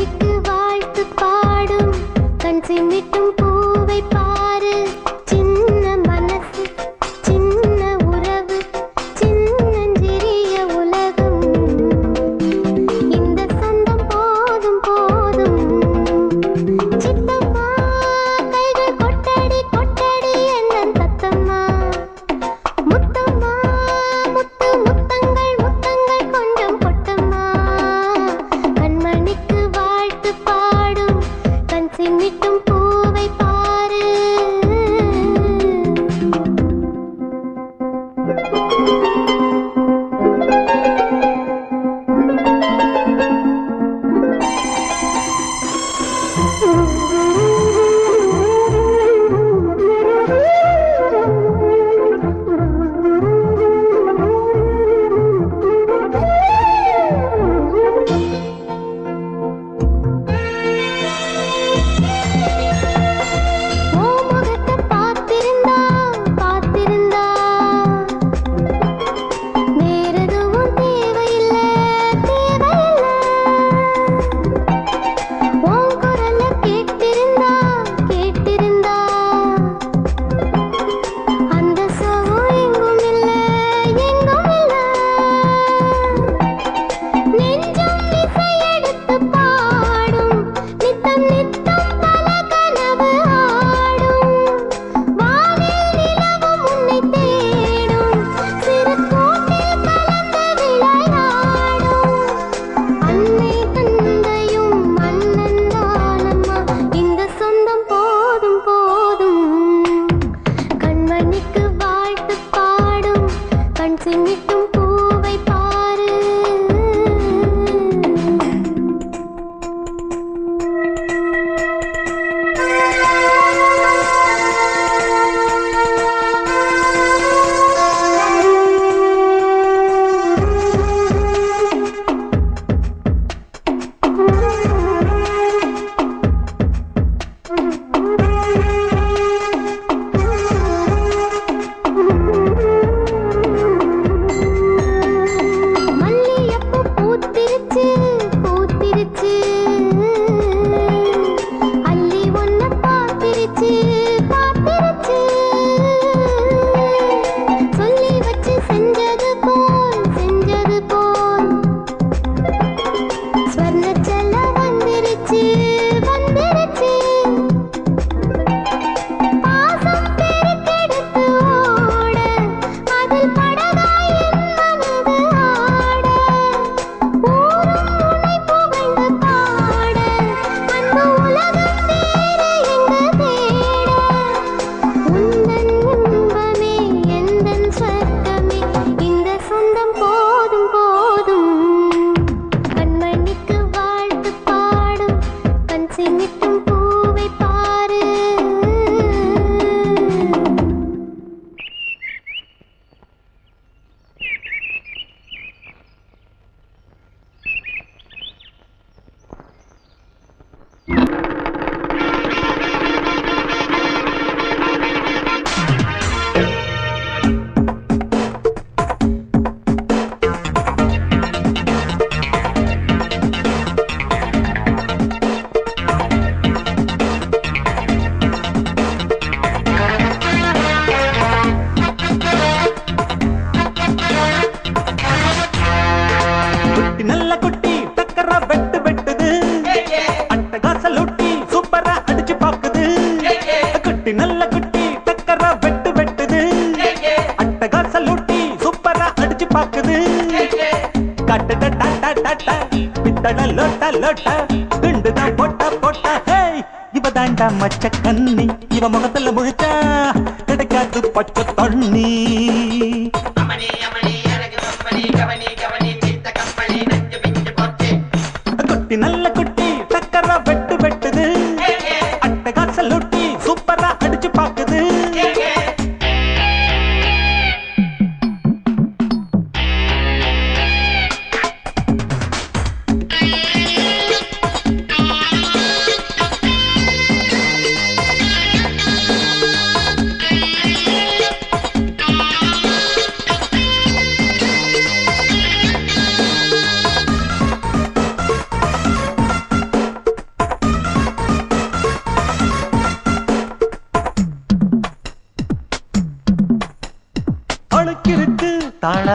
கண்மணிக்கு வாழ்த்து பாடும் கண் சிமிட்டும் பூவை பாரு சின்ன மனசு சின்ன உறவு சின்னஞ்சிறிய உலகம் இந்த சொந்தம் போதும் போதும் சித்தம்மா கைகள் கொட்டடி கொட்டடி என்னன் தத்தம்மா முத்தம்மா முத்து முத்தங்கள் முத்தங்கள் கொஞ்சம் கொட்டம்மா கண்மணிக்கு வாழ்த்து பாடும் கண் சிமிட்டும் பூவை பாரு ஓ முகத்தை பார்த்திருந்தா பார்த்திருந்தா வேற எதுவும் தேவையில்லை தேவையில்லை உன் குரலை கேட்டிருந்தா கேட்டிருந்தா அந்த சுகம் எங்கும் இல்லை எங்கும் இல்லை நெஞ்சம் இசை எடுத்து பாடும் நித்தம் நித்தம் பல கனவு ஆடும் வானில் நிலவும் உன்னை தேடும் சிறு கூட்டில் கலந்து விளையாடும் அன்னை தந்தையும் மன்னன் தானம்மா இந்த சொந்தம் போதும் போதும் கண்மணிக்கு வாழ்த்து பாடும் கண் சிமிட்டும் பூவை பாரு மல்லியப்பூ பூத்திருச்சு பூத்திருச்சு அள்ளி ஒன்ன பார்த்திருச்சு பார்த்திருச்சு சொல்லி வச்சு செஞ்சது போல் செஞ்சது போல் ஸ்வர்ணச்சல வந்துருச்சு வந்துருச்சு பாசம் பெருக்கெடுத்து ஓட அதில் படகாய் என் மனது ஆட ஊரும் உன்னை புகழ்ந்து பாட அந்த உலகம் வேறு எங்கு தேட உந்தன் இன்பமே எந்தன் சொர்க்கமே இந்த சொந்தம் போதும் போதும் கண்மணிக்கு வாழ்த்து பாடும் கண் சிமிட்டும் பூவை பாரு குட்டி நல்ல குட்டி டக்கரா வெட்டு வெட்டுது அட்டகாச லூட்டி சூப்பரா அடிச்சு பாக்குது குட்டி நல்ல குட்டி டக்கரா வெட்டு வெட்டுது அட்டகாச லூட்டி சூப்பரா அடிச்சு பாக்குது கட்டட டாட்டா டாட்டா பித்தட லோட்டா லோட்டா துண்டுதான் போட்டா போட்டா ஹேய் இவ தாண்டா மச்ச கண்ணி இவ முகத்துல முழிச்சா கிடைக்காது பச்சை தண்ணி குட்டி நல்ல குட்டி டக்கரா வெட்டு வெட்டுது அட்டகாச லூட்டி சூப்பரா அடிச்சு பாக்குது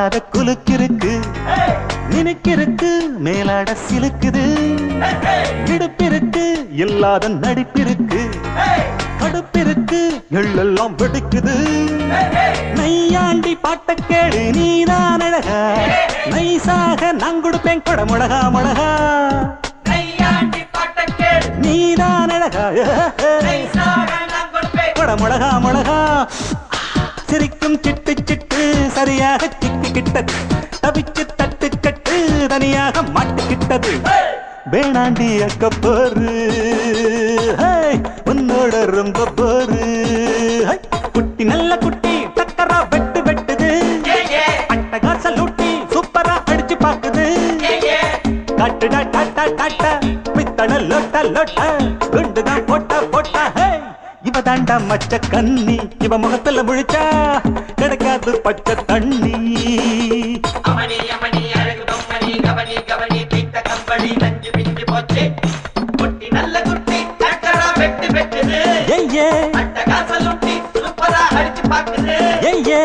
இல்லாத குலுக்கிருக்கு நினைக்கிருக்கு மேலாட சிலுக்குது இடுப்பிருக்கு இல்லாத நடிப்பிருக்கு கடுப்பிருக்கு எள்ளெல்லாம் வெடிக்குது நையாண்டி பாட்ட கேடு நீதான் அழகா நைசாக நான் கொடுப்பேன் கொட முழகா முழகா நையாண்டி பாட்ட கேடு நீதான் அழகா நைசாக நான் கொடுப்பேன் கொட முழகா முழகா சிரிக்கும் சிட்டு சிட்டு சரியாக சிக்கிக்கிட்டது தவிச்சு தட்டு கட்டு தனியாக மாட்டிக்கிட்டது வேணாண்டி அக்க போரு ஹேய், உன்னோட ரொம்ப போரு ஹை, குட்டி நல்ல குட்டி டக்கரா வெட்டு வெட்டுது ஏ ஏ அட்டகாச லூட்டி சூப்பரா அடிச்சு பாக்குது ஏ ஏ காட்டுடா டாட்டா டாட்டா பித்தள லோட்டா லோட்டா குண்டுதான் போட்டா போட்டா ஹே இவ தாண்டா மச்ச கண்ணி இவ முகத்துல முழிச்சா கிடைக்காது பச்சை தண்ணி அமணி அமணி அழகு பொம்மணி கவனி கவனி தீட்ட கம்பளி நஞ்சு பிஞ்சு போச்சு குட்டி நல்ல குட்டி சக்கரா வெட்டு வெட்டுது ஏய் ஏ அட்டகாச லூட்டி சூப்பரா அடிச்சு பாக்குது ஏய் ஏ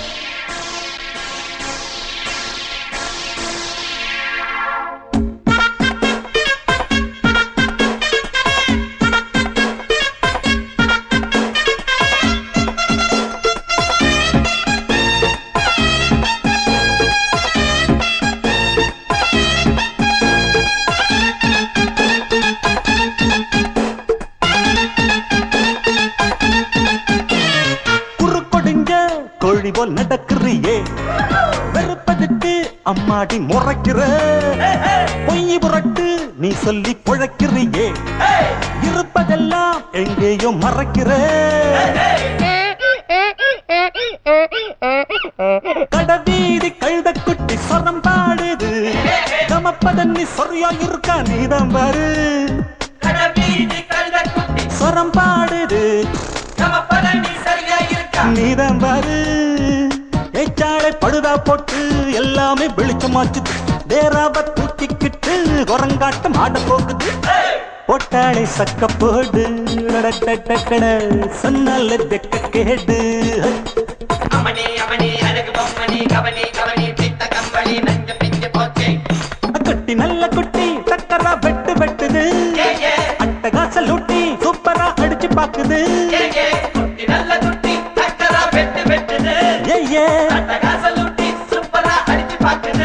குறுக்கொடுங்க கோழி போல் நடக்கிறியே வெறுப்பதுக்கு அம்மாடி முறைக்கிற பொய் புரட்டு நீ சொல்லி குழைக்கிறியே இருப்பதெல்லாம் எங்கேயோ மறைக்கிற கடவீதி கழுத குட்டி சொரம் பாடுது கமப்பதன்னி சொரியா இருக்கா நீதான் பாரு கடவீதி கழுத குட்டி சொரம் பாடுது நம்ம பதனி சரியா இருக்கா நீதான் பாரு ஏச்சாளை பழுதா போட்டு எல்லாமே வெளிச்சமாச்சு வேறாவ தூக்கிக்கிட்டு குரங்காட்டம் ஆட போகுது பொட்டாளை சக்க போடு டடடடடட, சொன்னால தெக்க கேடு அமணி அமணி அழகு பொம்மணி கவனி கவனி தீட்ட கம்பளி நஞ்சு பிஞ்சு போச்சு குட்டி நல்ல குட்டி டக்கரா வெட்டு வெட்டுது ஏ ஏ அட்டகாச லூட்டி சூப்பரா அடிச்சு பாக்குது ஏ ஏ குட்டி நல்ல குட்டி சக்கரா வெட்டு வெட்டுது ஏ ஏ அட்டகாச லூட்டி சூப்பரா அடிச்சு பாக்குது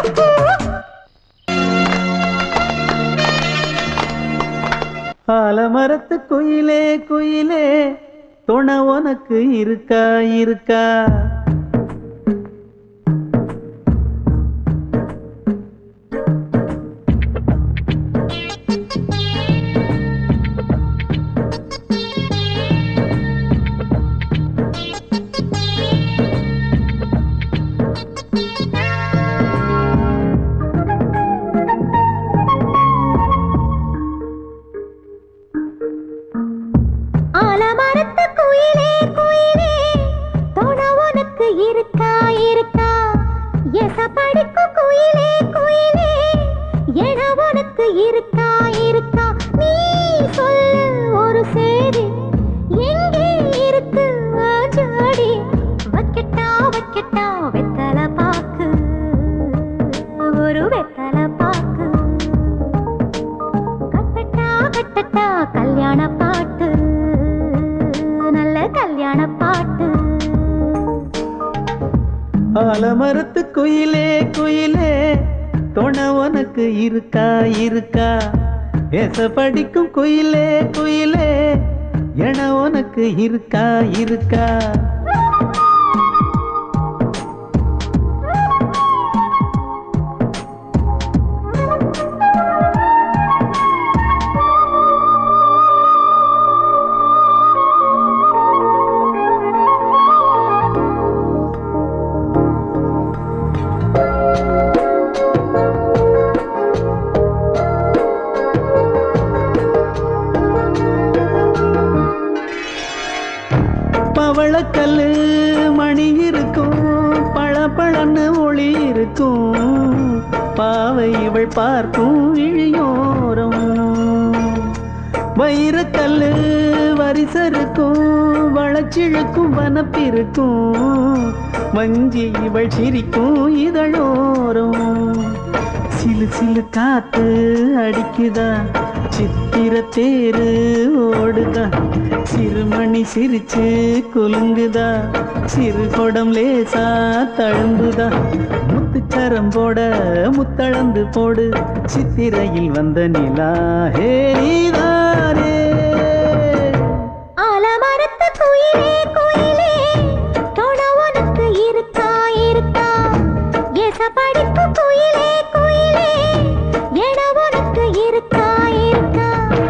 ஆலமரத்து குயிலே குயிலே துணை உனக்கு இருக்கா இருக்கா ஆலமரத்து குயிலே குயிலே துணை உனக்கு இருக்கா இருக்கா எச படிக்கும் குயிலே குயிலே என உனக்கு இருக்கா இருக்கா நீ சொல்லு ஒரு சேதி எங்கே இருக்கு உன் ஜோடி வைக்கட்டா வைக்கட்டா வெத்தல பாக்கு ஒரு வெத்தல பாக்கு கட்டட்டா கட்டட்டா கல்யாண பாட்டு நல்ல கல்யாண பாட்டு ஆலமரத்து குயிலே குயிலே துணை உனக்கு இருக்கா இருக்கா எச படிக்கும் குயிலே குயிலே என உனக்கு இருக்கா இருக்கா பவளக்கல்லு மணி இருக்கும் பளபளன்னு ஒளி இருக்கும் பாவை இவள் பார்க்கும் இழியோரம் வைரக்கல்லு வரிசருக்கும் வளச்சிழுக்கும் வனப்பிருக்கும் வஞ்சி இவள் சிரிக்கும் இதழோரம் சிலு சிலு காத்து அடிக்குதா சித்திர தேரு ஓடுதா சிறுமணி சிரிச்சு குலுங்குதா சிறு கொடம் லேசா தழும்புதா முத்துச்சரம் போட முத்தளந்து போடு சித்திரையில் வந்த நிலா ஹே நீதானே ஆலமரத்து குயிலே குயிலே தொட உனக்கு இருக்கா இருக்கா எச படிப்பு குயிலே குயிலே எட உனக்கு இருக்கா இருக்கா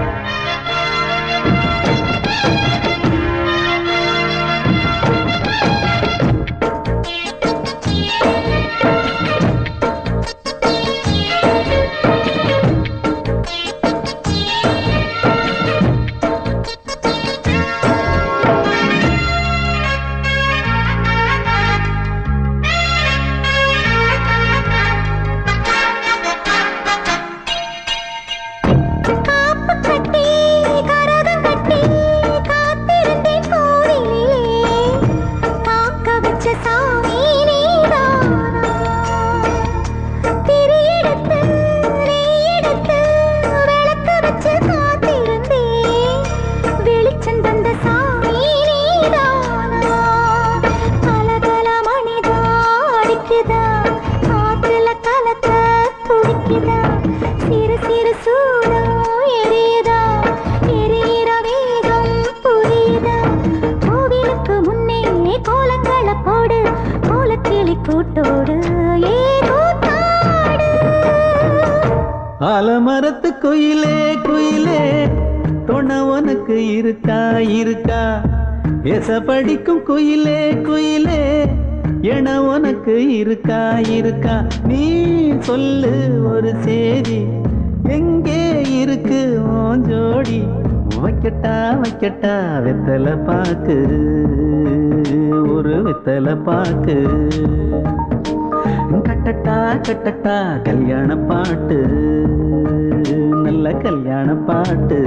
காப்பு கட்டி கரகம் கட்டி காத்திருந்தேன் கோவிலிலே காக்க வச்ச சாமி நீதானா திரி எடுத்து நெய் எடுத்து விளக்கு வச்சு காத்திருந்தேன் வெளிச்சம் தந்த சாமி நீதானா கலகல மணிதா அடிக்குதா காத்துல கலக்க துடிக்குதா சிறு சிறு சூடம் எரியுதா எரியிற வேகம் புரியுதா கோவிலுக்கு முன்னே கோலங்களை போடு கோலக்கிளி கூட்டோடு ஏ கூத்தாடு ஆலமரத்து குயிலே குயிலே தொண உனக்கு இருக்கா இருக்கா எச படிக்கும் குயிலே குயிலே என உனக்கு இருக்கா இருக்கா நீ சொல்லு ஒரு சேதி எங்கே இருக்கு உன் ஜோடி வைக்கட்டா வைக்கட்டா வெத்தலை பாக்கு ஒரு வெத்தலை பாக்கு கட்டட்டா கட்டட்டா கல்யாண பாட்டு நல்ல கல்யாண பாட்டு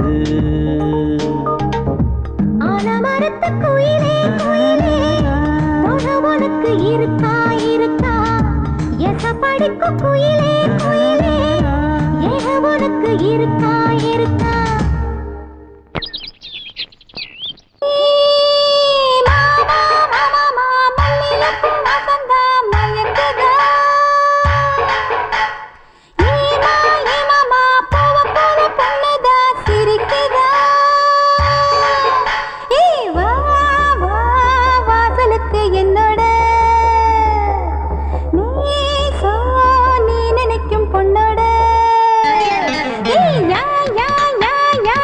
ஆலமரத்து குயிலே குயிலே தொட உனக்கு இருக்கா இருக்கா எச படிக்கும் குயிலே குயிலே ஏக உனக்கு இருக்கா இருக்கா மாமா மாமா மல்லிகைப்பூ வசந்தா மயங்குதா ஏமா ஏமாமா பூவ போல பொண்ணுதா சிரிக்குதா ஏ வா வா வாசலுக்கு என்னோட நீ சோ நீ நினைக்கும் பொண்ணோட ஏய் யா யா யா யா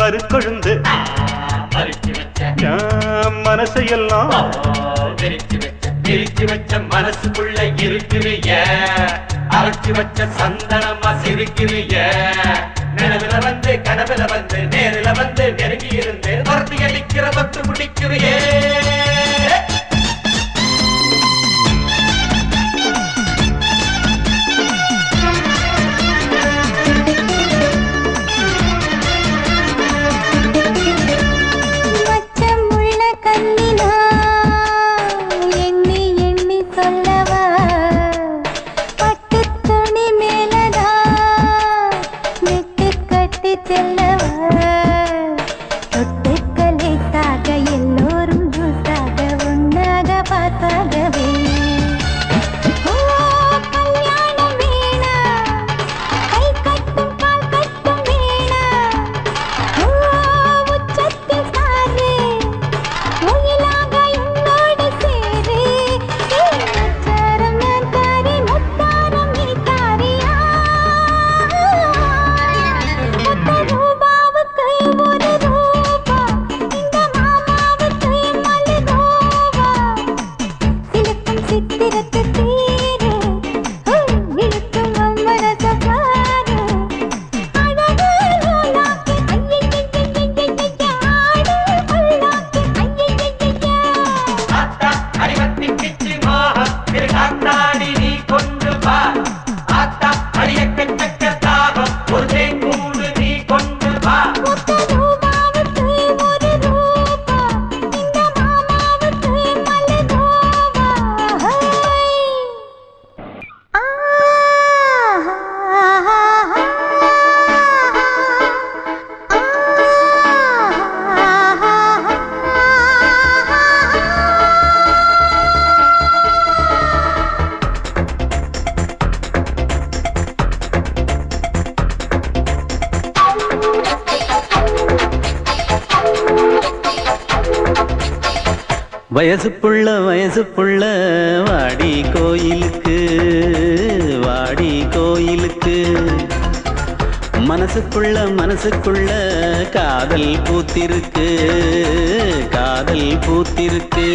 மறுக்கொழுந்து பறிச்சு வச்ச என் மனசையெல்லாம் விரிச்சு வச்ச விரிச்சு வச்ச மனசுக்குள்ள இருக்கிறிய அரைச்சு வச்ச சந்தனமா சிரிக்கிறிய நினைவுல வந்து கனவுல வந்து நேரில வந்து நெருங்கி இருந்து மரத்தி அடிக்கிற தொட்டு முடிக்கிறியே மச்சமுள்ள கண்ணினா எண்ணி எண்ணி சொல்லவா பட்டு துணி மேலதா நெட்டு கட்டி செல்லவா தொட்டுக்களை சாக எல்லோரும் ஜூஸாக ஒன்னாக பார்த்தாகவே ஓ கல்யாணம் வேணா கை கட்டும் கால் கட்டும் வேணா ஓ உச்சத்தில் சாரு முயலாக என்னோடு சேரு முத்தாரம் நான் தாரி முத்தாரம் நீ தாரியா மொத்த ரூபாவுக்கு ஒரு ரூபா இந்த மாமாவுக்கு மல்லிகோவா சிலுக்கும் சித்திரத்து தீரு இழுக்கும் அம்மரச பாரு அழகு லோலாக்கு ஐயையையையையைய ஆடு கொள்ளாக்கு ஐயையையைய ஆத்தா அடிவத்தி கிச்சி மோக திரு காத்தாடி நீ கொண்டு வா ஆத்தா அடியக்கச்சக்க தாகம் ஒரு தேங்கூடு நீ கொண்டு வா மொத்த ரூபாவுக்கு ஒரு ரூபா இந்த மாமாவுக்கு மல்லிகோவா வயசு புள்ள வயசு புள்ள வாடி கோயிலுக்கு வாடி கோயிலுக்கு மனசுக்குள்ள மனசுக்குள்ள காதல் பூத்திருக்கு காதல் பூத்திருக்கு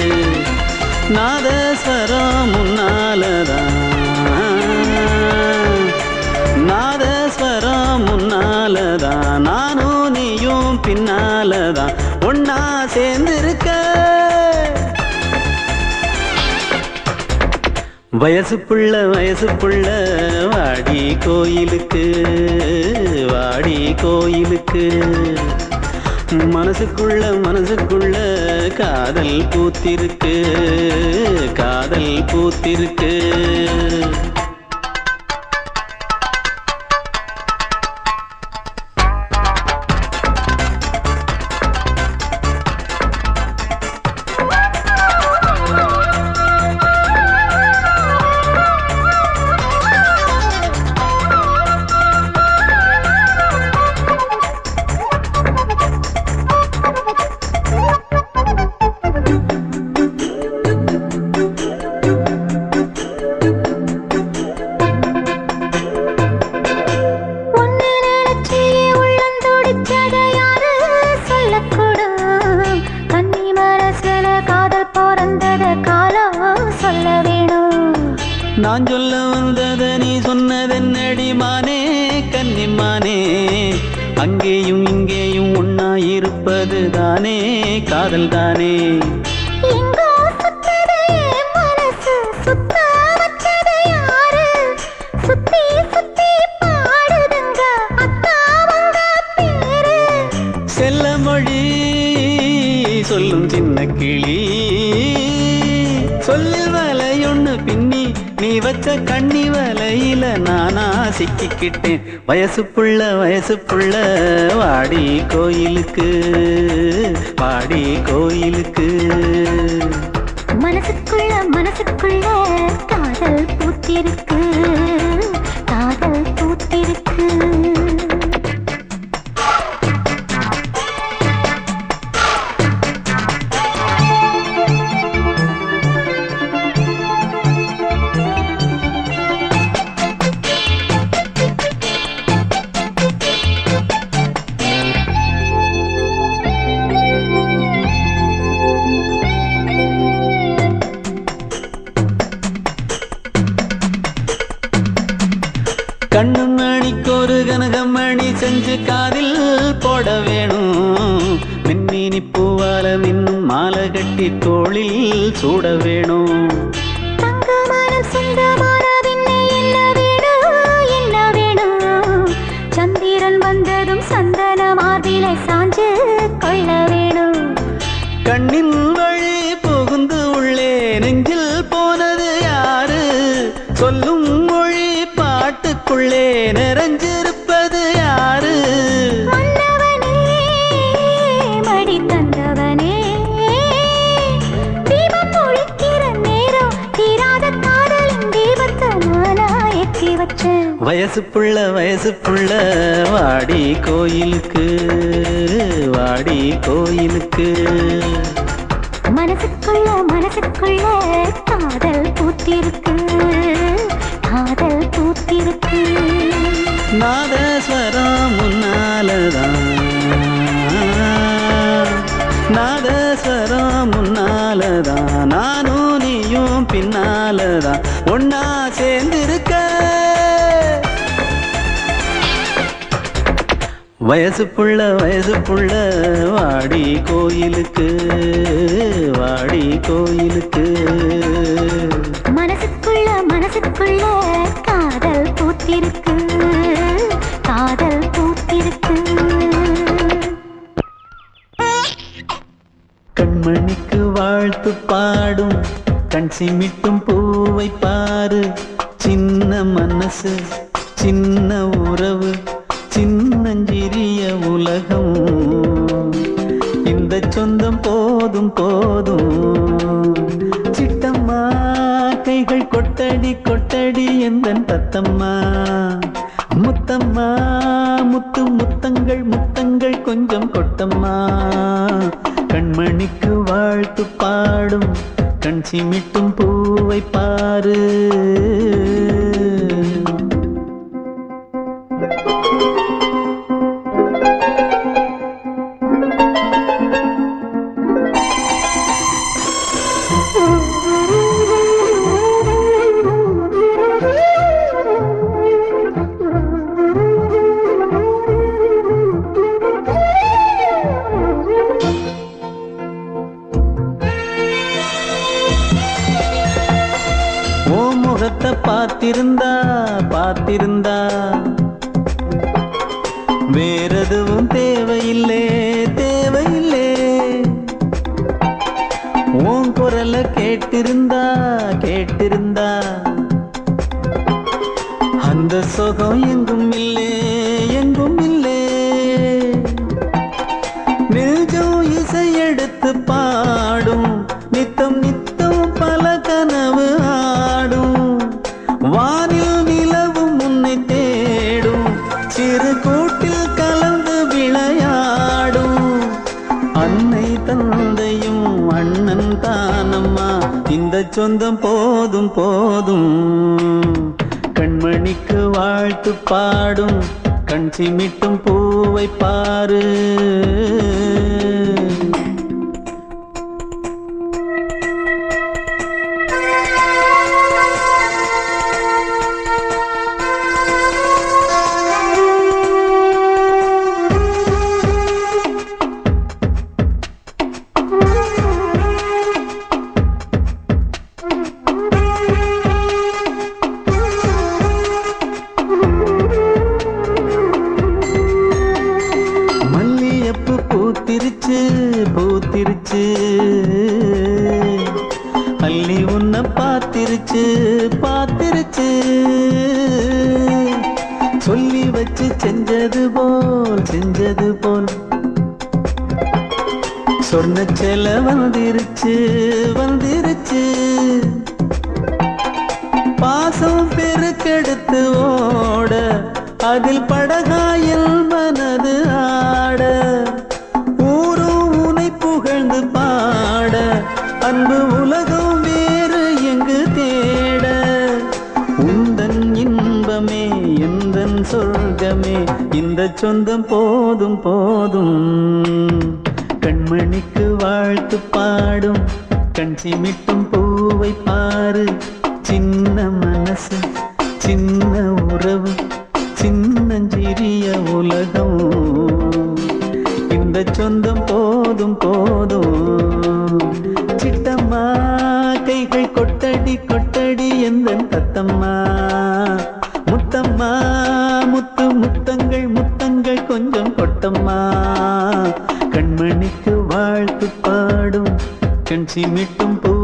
நாதஸ்வரம் முன்னாலதான் நாதஸ்வரம் முன்னாலதான் நானும் நீயும் பின்னாலதான் ஒன்னா சேர்ந்திருக்க வயசு புள்ள வயசு புள்ள வாடி கோயிலுக்கு வாடி கோயிலுக்கு மனசுக்குள்ள மனசுக்குள்ள காதல் பூத்திருக்கு காதல் பூத்திருக்கு ஒன்னு நினைச்சி உள்ளம் துடிச்சத யாரு சொல்லக்கூடும் கன்னி மனசுல காதல் பிறந்தத காலம் சொல்ல வேணும் நான் சொல்ல வந்தத நீ சொன்னதென்னடி மானே கன்னிமானே அங்கேயும் இங்கேயும் ஒன்னா இருப்பது தானே காதல் தானே எங்கோ சுத்தது என் மனசு சுத்த வச்சது யாரு சுத்தி சுத்தி பாடுதுங்க அத்தாவங்க பேரு செல்ல மொழி சொல்லும் சின்ன கிளி சொல்லில் வலையொன்னு பின்னி நீ வச்ச கண்ணி வலையில நானா சிக்கிக்கிட்டேன் வயசு புள்ள வயசு புள்ள வாடி கோயிலுக்கு வாடி கோயிலுக்கு மனசுக்குள்ள மனசுக்குள்ள காதல் பூத்திருக்கு காதல் பூத்திருக்கு காதில் போட வேணும் மின்மினி பூவால மின்னும் மாலை கட்டி தோளில் சூட வேணும் தங்கமனம் சொந்தமான பின்னே என்ன வேணும் என்ன வேணும் சந்திரன் வந்ததும் சந்தன மார்பிலை சாஞ்சு கொள்ள வேணும் கண்ணின் வழி புகுந்து உள்ளே நெஞ்சில் போனது யாரு சொல்லும் மொழி பாட்டுக்குள்ளே நிறைஞ்சிருப்பது யாரு மன்னவனே மடி தந்தவனே தீபம் ஒழிக்கிற நேரம் தீராத காதலின் தீபத்தை நானா ஏற்றி வச்சேன் வயசு புள்ள வயசு புள்ள வாடி கோயிலுக்கு வாடி கோயிலுக்கு மனசுக்குள்ள மனசுக்குள்ள காதல் பூத்திருக்கு காதல் பூத்திருக்கு நாதஸ்வரம் முன்னாலதான் நாதஸ்வரம் முன்னாலதான் நானும் நீயும் பின்னாலதான் ஒன்னா சேர்ந்திருக்க வயசு புள்ள வயசு புள்ள வாடி கோயிலுக்கு வாடி கோயிலுக்கு மனசுக்குள்ள மனசுக்குள்ள காதல் பூத்திருக்கு காதல் பூத்திருக்கு கண்மணிக்கு வாழ்த்து பாடும் கண் சிமிட்டும் பூவை பாரு சின்ன மனசு சின்ன உறவு சின்னஞ்சிறிய உலகம் இந்த சொந்தம் போதும் போதும் சிட்டம்மா கைகள் கொட்டடி கொட்டடி எந்தன் தத்தம்மா முத்தம்மா முத்து முத்தங்கள் முத்தங்கள் கொஞ்சம் கொட்டம்மா கண்மணிக்கு வாழ்த்து பாடும் கண் சிமிட்டும் பூவை பாரு ஓ முகத்தை பார்த்திருந்தா பார்த்திருந்தா வேறெதுவும் தேவையில்லே தேவையில்லே உன் குரல கேட்டிருந்தா கேட்டிருந்தா அந்த சுகம் எங்கும் இல்லே எங்கும் இல்லே நெஞ்சம் இசை எடுத்து பாடும் நித்தம் நித்தம் பல கனவு ஆடும் வானில் நிலவும் உன்னை தேடும் சிறு கூட்டில் கலந்து விளையாடும் அன்னை தந்தையும் அண்ணன் தானம்மா இந்த சொந்தம் போதும் போதும் கண்மணிக்கு வாழ்த்து பாடும் கண் சிமிட்டும் பூவை பாரு மல்லியப்பு பூத்திருச்சு பூத்திருச்சு அள்ளி உன்னை பார்த்திருச்சு பார்த்திருச்சு சொல்லி வச்சு செஞ்சது போல் செஞ்சது போல் சொன்ன செல வந்திருச்சு வந்திருச்சு பாசம் பெருக்கெடுத்து ஓட அதில் படகாயில் மனது ஆட ஊரும் உனை புகழ்ந்து பாட அன்பு உலகம் வேறு எங்கு தேட உந்தன் இன்பமே எந்தன் சொர்க்கமே இந்த சொந்தம் போதும் போதும் கண்மணிக்கு வாழ்த்து பாடும் கண் சிமிட்டும் பூவை பாரு சின்ன மனசு சின்ன உறவு சின்னஞ்சிறிய உலகம் கொட்டடி கொட்டடி எந்த தத்தம்மா முத்தம்மா முத்து முத்தங்கள் முத்தங்கள் கொஞ்சம் கொட்டம்மா கண்மணிக்கு வாழ்த்து பாடும் கண் சிமிட்டும் பூ